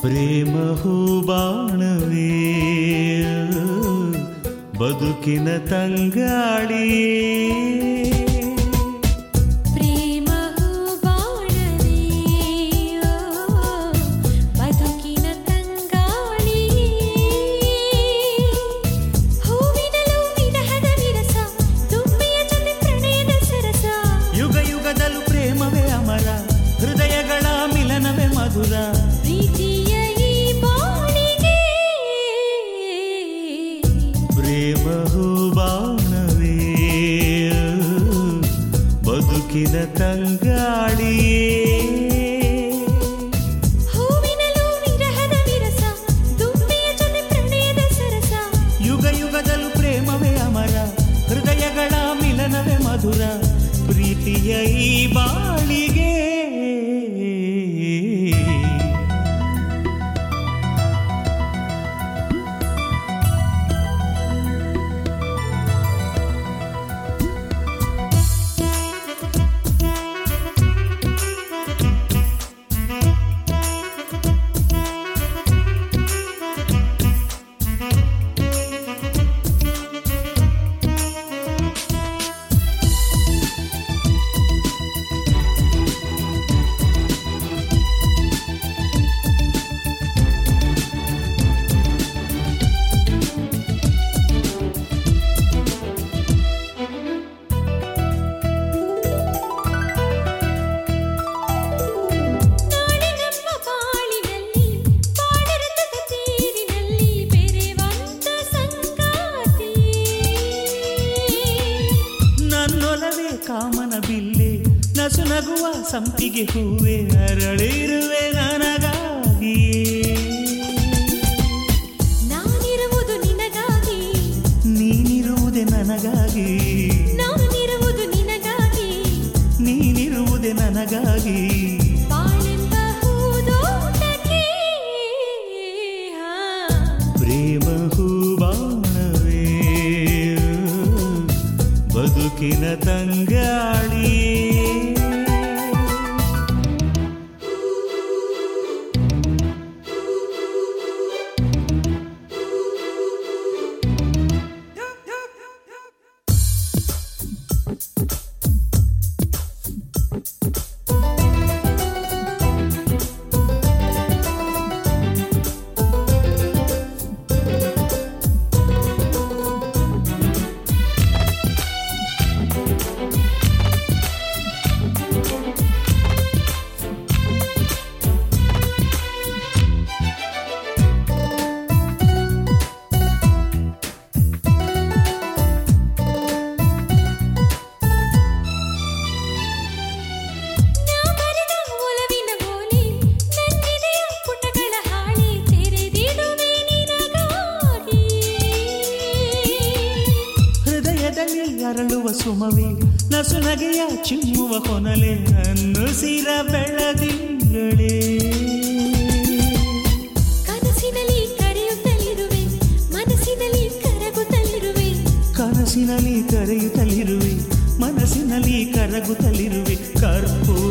ಪ್ರೇಮ ಹೂಬಾಣವೇ ಬದುಕಿನ ತಂಗಾಳಿಯೇ ಪ್ರೇಮ ಹೂಬಾಣವೇ ಬದುಕಿನ ತಂಗಾಳಿಯೇ ಹೂವಿನಲು ವಿರಹದ ವಿರಸ ತುಂಬಿಯ ಜೊತೆ ಪ್ರಣಯದ ಸರಸ ಯುಗ ಯುಗದಲ್ಲೂ ಪ್ರೇಮವೇ ಅಮರ ಹೃದಯಗಳ ಮಿಲನವೇ ಮಧುರ ಪ್ರೀತಿಯ ಈ ಬಾಳಿಗೆ ಪ್ರೇಮ ಹೂಬಾಣವೇ ಬದುಕಿನ ತಂಗಾಳಿಯೇ ಹೂವಿನಲು ವಿರಹದ ವಿರಸ ತುಂಬಿಯ ಜೊತೆ ಪ್ರಣಯದ ಸರಸ ಯುಗ ಯುಗದಲ್ಲೂ ಪ್ರೇಮವೇ ಅಮರ ಹೃದಯಗಳ ಮಿಲನವೇ ಮಧುರ ಪ್ರೀತಿಯ ಈ ಬಾಳಿಗೆ ನಾಳೆ ನಮ್ಮ ಬಾಳಿನಲ್ಲಿ ಪಾಡರತದ ತೇರಿನಲ್ಲಿ ಬೆರೆವಂತ ಸಂಗಾತಿ ನನ್ನೊಲವೇ ಕಾಮನ ಬಿಲ್ಲೆ ನಸು ನಗುವ ಸಂಪಿಗೆ ಹೂವೆ ಅರಳಿರುವೆ ನನಗಾಗಿಯೇ ನಾನಿರುವುದು ನಿನಗಾಗಿ ನೀನಿರುವುದೇ ನನಗಾಗಿ ನಾನಿರುವುದು ನಿನಗಾಗಿ ನೀನಿರುವುದೇ ನನಗಾಗಿ ಬಾಳೆಂಬ ಹೂದೋಟಕ್ಕೆ ಹಾ. ಪ್ರೇಮ ಹೂಬಾಣವೇ ಬದುಕಿನ ತಂಗಾಳಿಯೇ ನಾ ಬರೆದ ಒಲವಿನ ಗೋಲಿ ನನ್ನಿದೆಯ ಪುಟಗಳ ಹಾಳಿ ತೆರೆದಿಡುವೆ ನಿನಗಾಗಿ ಹೃದಯದಲ್ಲಿ ಅರಳುವ ಸುಮವೇ ನಸು ನಗೆಯ ಚಿಮ್ಮುವ ಕೊನಲೆ ಅನ್ನುಸಿರ ಬೆಳದಿಂಗಳೇ ಕನಸಿನಲ್ಲಿ ಕರೆಯುತ್ತಲಿರುವೆ ಮನಸ್ಸಿನಲ್ಲಿ ಕರಗುತ್ತಲಿರುವೆ ಕನಸಿನಲ್ಲಿ ಕರೆಯುತ್ತಲಿರುವೆ ಮನಸ್ಸಿನಲ್ಲಿ ಕರಗುತ್ತಲಿರುವೆ ಕರ್ಪೂರ